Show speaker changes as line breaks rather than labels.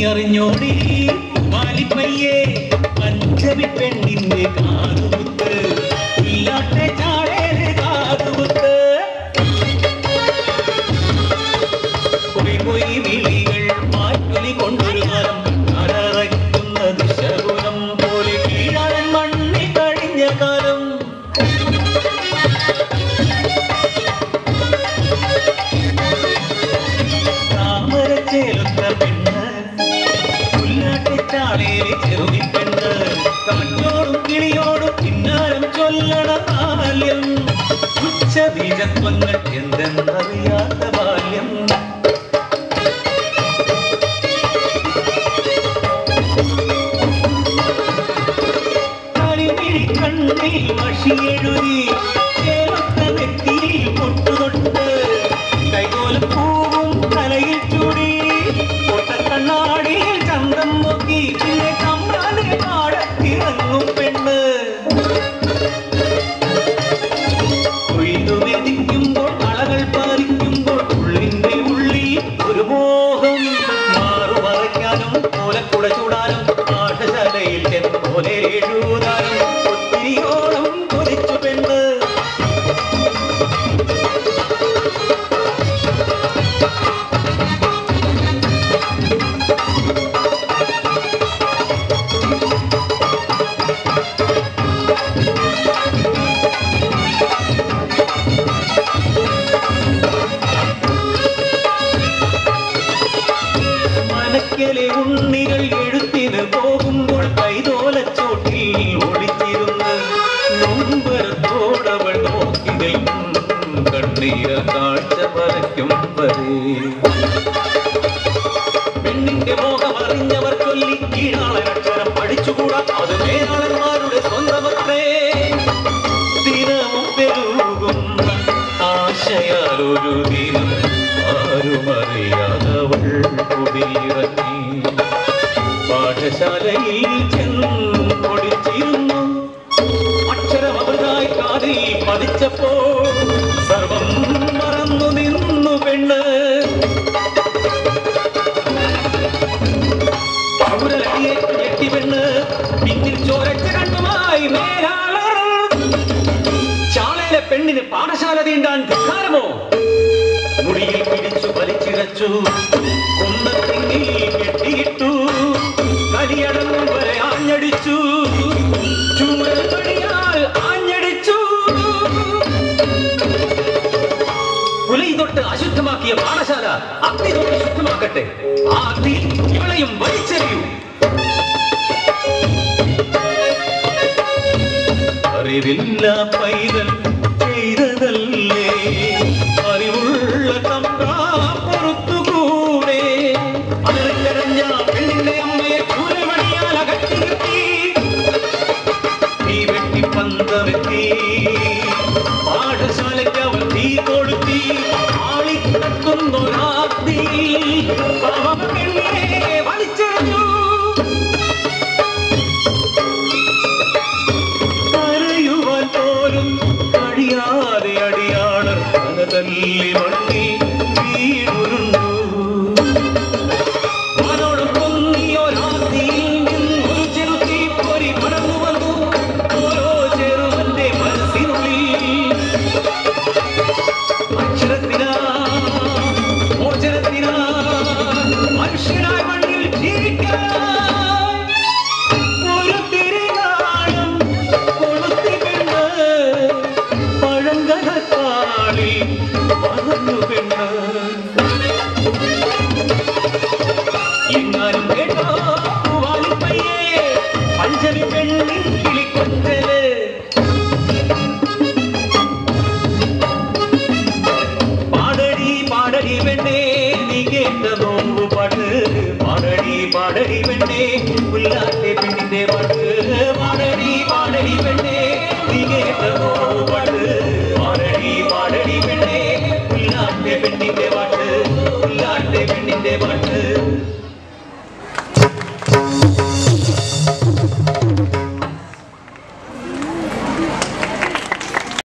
അറിഞ്ഞോടി മാലിപ്പയ്യേ പഞ്ചമി പെണ്ണിന്റെ കാതുകുത്ത് ഇല്ലാട്ടെ ചാടേത് കാതുകുത്ത് പോയി പോയി വിളികൾ മാറ്റൊലി കൊണ്ടൊരു കാലം അരറയ്ക്കുന്നത് ശകുനം പോലെ കീഴാൻ മണ്ണി കഴിഞ്ഞ കാലം താമരച്ചേലുത്ത പെണ്ണ് പുല്ലാട്ടിച്ചാളേരി ചെറുതി പെണ്ണ് കാറ്റോടും കിളിയോടും കിന്നാരം ചൊല്ലണ ബാല്യം ഉച്ച ബീജത്വങ്ങൾ എന്തെന്നറിയാത്ത ബാല്യം കളിമിഴി കണ്ണിൽ മഷിയെഴുതി ചേർത്ത നെറ്റിയിൽ പൊട്ടുതൊട്ട് കൈകോലും പൂവും തലയിൽ ചൂടി പൊട്ടക്കണ്ണാടിയിൽ ചന്തം നോക്കി പിന്നെ കമ്മാനെ പാടത്തിറങ്ങും പെണ്ണ് കൊയ്തു മെതിക്കുമ്പോൾ കളകൾ പാലിക്കുമ്പോൾ ഉള്ളിന്റെ ഉള്ളിൽ ഒരു മോഹം മാറുമറയ്ക്കാനും ഓലക്കുട ചൂടാനും പാഠശാലയിൽ ചെന്ന് പോലെ എഴുതാനും ഒത്തിരിയോളം കൊതിച്ചു പെണ്ണ് മനക്കലെ ഉണ്ണികൾ എഴുത്തിന് പോകുമ്പോൾ കൈതോലച്ചോട്ടിൽ ഒളിച്ചിരുന്ന് നൊമ്പരത്തോടവൾ നോക്കി നിൽക്കും കണ്ണീര കാഴ്ച പരയ്ക്കും വരെ പെണ്ണിന്റെ മോഹം അറിഞ്ഞവർ ചൊല്ലി കീഴാളനക്ഷരം പഠിച്ചുകൂടാ അത് മേലാളന്മാരുടെ സ്വന്തമത്രേ ദിനവും പെരുകുന്ന ആശയാലൊരു ദിനം ആരുമറിയാതവൾ കുടിയിറങ്ങി പാഠശാലയിൽ ചെന്നൊടിച്ചിരുന്നു അക്ഷരമൃതായി കാതിൽ പതിച്ചപ്പോൾ സർവം മറന്നു നിന്നു പെണ്ണ് ചൂരലടിയേറ്റ് ഞെട്ടി പെണ്ണ് പിന്നിൽ ചോരച്ച കണ്ണുമായി മേലാളർ ചാളയിലെ പെണ്ണിന് പാഠശാല തീണ്ടാൻ ധിക്കാരമോ മുടിയിൽ പിടിച്ചു വലിച്ചിഴച്ചു കൊന്നത്തെങ്ങിൽ കെട്ടിയിട്ടു കരിയടങ്ങും വരെ ആഞ്ഞടിച്ചു ചൂരൽ പടിയാൽ ആഞ്ഞടിച്ചു പുലൈ തൊട്ട് അശുദ്ധമാക്കിയ പാഠശാല അഗ്നി തൊട്ട് ശുദ്ധമാക്കട്ടെ ആ അഗ്നി ഇവളെയും വലിച്ചെറിയൂ അറിവില്ല പൈതൽ ചെയ്തതല്ലേ അറിവുള്ള തമ്പ്രാ പുറത്തുകൂടെ അതിരഞ്ഞ പെണ്ണിന്റെ അമ്മയെ ചൂരമണിയാൽ അകറ്റി നിർത്തി തീ വെട്ടി പന്തമെത്തി പാഠശാലയ്ക്ക് അവർ തീ കൊളുത്തി ആളിക്കത്തുന്നൊരാഗ്നി പാവപ്പെണ്ണിനെ വലിച്ചെറിഞ്ഞു കരയുവാൻ പോലും കഴിയാതെ അടിയാളർ തലതല്ലി മണ്ണി വീടുരുണ്ടു മനോട് പൊങ്ങിയൊരാത്തിയിൽ നിന്നൊരു ചെറുത്തി പൊരി പടർന്നു വന്നു ഓരോ ചെറുവന്റെ മനസ്സിനുള്ളിൽ അക്ഷരത്തിനാ മോചനത്തിനാ മനുഷ്യനായി മണ്ണിൽ ജീവിക്കാൻ ഒരു തിരികാണം കൊളുത്തിപ്പെണ്ണ് പഴങ്കഥക്കാളിൽ വളർന്നു പെണ്ണ് എങ്ങാനും കേട്ടോ പൂവാലിപ്പയ്യേ പഞ്ചമി പെണ്ണിൻ കിളിക്കൊഞ്ചല് പാടടി പാടടി പെണ്ണേ നീ കേട്ട നോമ്പു പാട്ട് പാടടി പാടടി പെണ്ണേ പുല്ലാത്തെ പെണ്ണിന്റെ പാട്ട്